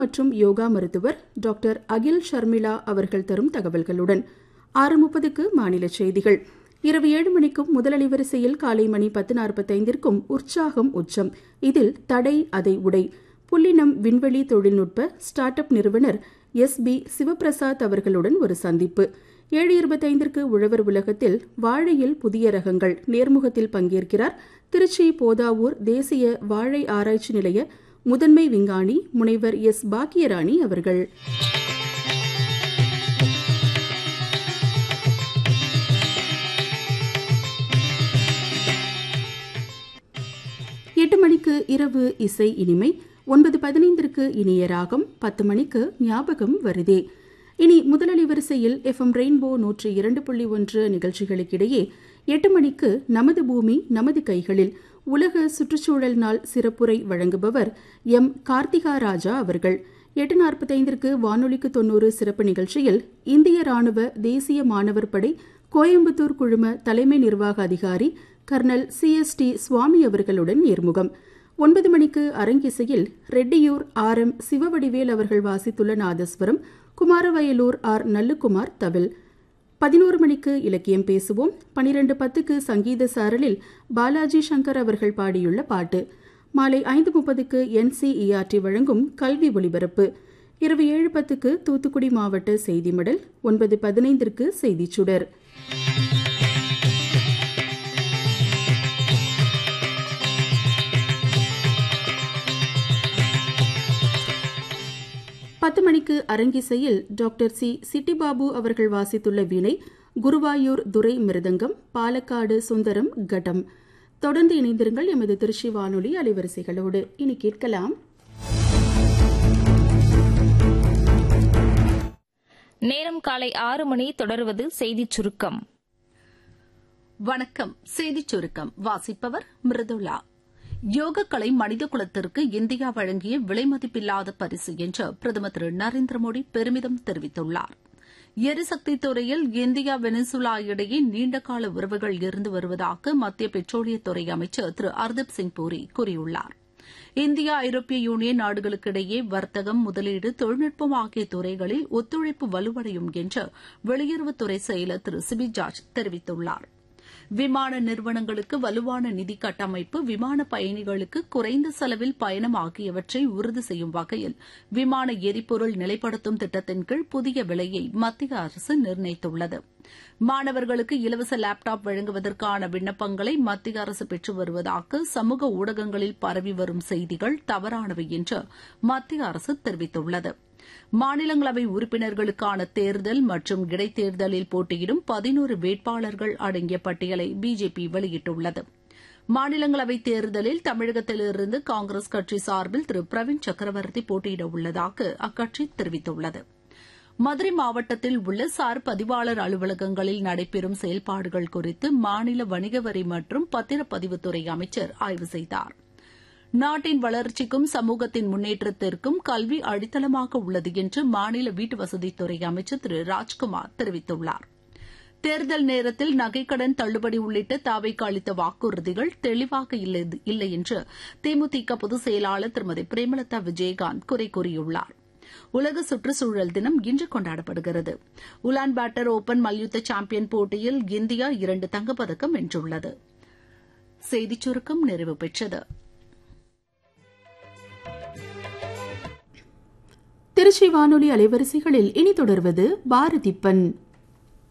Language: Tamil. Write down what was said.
மற்றும் யோகா மருத்துவர் டாக்டர் அகில் ஷர்மிளா அவர்கள் தரும் தகவல்களுடன் ஆறு முப்பதுக்கு மாநில செய்திகள் இரவு ஏழு மணிக்கும் முதல் வரிசையில் காலை மணி பத்து நாற்பத்தைந்திற்கும் உற்சாகம் உச்சம் இதில் தடை அதை உடை புள்ளினம் விண்வெளி தொழில்நுட்ப ஸ்டார்ட் அப் நிறுவனர் எஸ் பி சிவபிரசாத் அவர்களுடன் ஒரு சந்திப்பு ஏழு இருபத்தைந்திற்கு உழவர் உலகத்தில் வாழையில் புதிய ரகங்கள் நேர்முகத்தில் பங்கேற்கிறார் திருச்சி போதாவூர் தேசிய வாழை ஆராய்ச்சி நிலைய முதன்மை விஞ்ஞானி முனைவர் எஸ் பாக்கியராணி அவர்கள் எட்டு மணிக்கு இரவு இசை இனிமை ஒன்பது பதினைந்திற்கு இனிய ராகம் பத்து மணிக்கு ஞாபகம் வருதே இனி முதலளி வரிசையில் எஃப்எம் ரெயின்போ நூற்றி இரண்டு புள்ளி ஒன்று நிகழ்ச்சிகளுக்கிடையே எட்டு மணிக்கு நமது பூமி நமது கைகளில் உலக சுற்றுச்சூழல் நாள் சிறப்புரை வழங்குபவர் எம் கார்த்திகா ராஜா அவர்கள் எட்டு நாற்பத்தைந்திற்கு வானொலிக்கு தொன்னூறு சிறப்பு நிகழ்ச்சியில் இந்திய ராணுவ தேசிய மாணவர் படை கோயம்புத்தூர் குழும தலைமை நிர்வாக அதிகாரி colonel C S D Swamy அவர்களுடன் நேர்முகம் ஒன்பது மணிக்கு அரங்கிசையில் ரெட்டியூர் ஆர் எம் சிவவடிவேல் அவர்கள் வாசித்துள்ள நாதஸ்வரம் குமாரவயலூர் ஆர் நல்லுகுமார் தவில் பதினோரு மணிக்கு இலக்கியம் பேசுவோம் பனிரெண்டு பத்துக்கு சங்கீத சாரலில் பாலாஜி சங்கர் அவர்கள் பாடியுள்ள பாட்டு மாலை ஐந்து முப்பதுக்கு என்சிஇஆர்டி வழங்கும் கல்வி ஒலிபரப்பு இரவு ஏழு பத்துக்கு தூத்துக்குடி மாவட்ட செய்தி மடல் ஒன்பது பதினைந்திற்கு செய்திச் சுடர் பத்து மணிக்கு அரங்கிசையில் டாக்டர் சி சிட்டிபாபு அவர்கள் வாசித்துள்ள வீணை குருவாயூர் துரை மிருதங்கம் பாலக்காடு சுந்தரம் கடம் தொடர்ந்து இணைந்திருங்கள் எமது திருச்சி வானொலி அலைவரிசைகளோடு இனி கேட்கலாம் நேரம் காலை ஆறு மணி தொடர்வது செய்திச் சுருக்கம் வணக்கம் செய்திச் சுருக்கம் வாசிப்பவர் மிருதுளா யோகக்கலை மனித குலத்திற்கு இந்தியா வழங்கிய விலைமதிப்பில்லாத பரிசு என்று பிரதமர் திரு நரேந்திர மோடி பெருமிதம் தெரிவித்துள்ளார் எரிசக்தி துறையில் இந்தியா வெனிசுலா இடையே நீண்டகால உறவுகள் இருந்து வருவதாக மத்திய பெட்ரோலியத்துறை அமைச்சர் திரு ஹர்தீப் சிங் பூரி கூறியுள்ளார் இந்தியா ஐரோப்பிய யூனியன் நாடுகளுக்கிடையே வர்த்தகம் முதலீடு தொழில்நுட்பம் ஆகிய துறைகளில் ஒத்துழைப்பு வலுவடையும் என்று வெளியுறவுத்துறை செயலர் திரு சிபி ஜார்ஜ் தெரிவித்துள்ளாா் விமான நிறுவனங்களுக்கு வலுவான நிதி கட்டமைப்பு விமான பயணிகளுக்கு குறைந்த செலவில் பயணம் ஆகியவற்றை உறுதி செய்யும் வகையில் விமான எரிபொருள் நிலைப்படுத்தும் திட்டத்தின் கீழ் புதிய விலையை மத்திய அரசு நிர்ணயித்துள்ளது மாணவர்களுக்கு இலவச லேப்டாப் வழங்குவதற்கான விண்ணப்பங்களை மத்திய அரசு பெற்று வருவதாக சமூக ஊடகங்களில் பரவி வரும் செய்திகள் தவறானவை என்று மத்திய அரசு தெரிவித்துள்ளது மாநிலங்களவை உறுப்பினர்களுக்கான தேர்தல் மற்றும் இடைத்தேர்தலில் போட்டியிடும் பதினோரு வேட்பாளர்கள் அடங்கிய பட்டியலை பிஜேபி வெளியிட்டுள்ளது மாநிலங்களவை தேர்தலில் தமிழகத்திலிருந்து காங்கிரஸ் கட்சி சார்பில் திரு பிரவீன் சக்கரவர்த்தி போட்டியிட உள்ளதாக அக்கட்சி தெரிவித்துள்ளது மதுரை மாவட்டத்தில் உள்ள சார் பதிவாளர் அலுவலகங்களில் நடைபெறும் செயல்பாடுகள் குறித்து மாநில வணிக வரி மற்றும் பத்திரப்பதிவுத்துறை அமைச்சர் ஆய்வு செய்தாா் நாட்டின் வளர்ச்சிக்கும் சமூகத்தின் முன்னேற்றத்திற்கும் கல்வி அடித்தளமாக உள்ளது என்று மாநில வீட்டுவசதித்துறை அமைச்சர் திரு ராஜ்குமார் தெரிவித்துள்ளார் தேர்தல் நேரத்தில் நகைக்கடன் தள்ளுபடி உள்ளிட்ட தாவைக்கு அளித்த வாக்குறுதிகள் தெளிவாக இல்லை என்று தேமுதிக பொதுச் செயலாளர் திருமதி பிரேமலதா விஜயகாந்த் குறை கூறியுள்ளார் உலக சுற்றுச்சூழல் தினம் இன்று கொண்டாடப்படுகிறது உலான் பேட்டர் ஓபன் மல்யுத்த சாம்பியன் போட்டியில் இந்தியா இரண்டு தங்கப்பதக்கம் வென்றுள்ளது செய்திச் சுருக்கம் நிறைவு பெற்றது திருச்சி வானொலி அலைவரிசைகளில் இனி தொடர்வது பாரதிப்பன்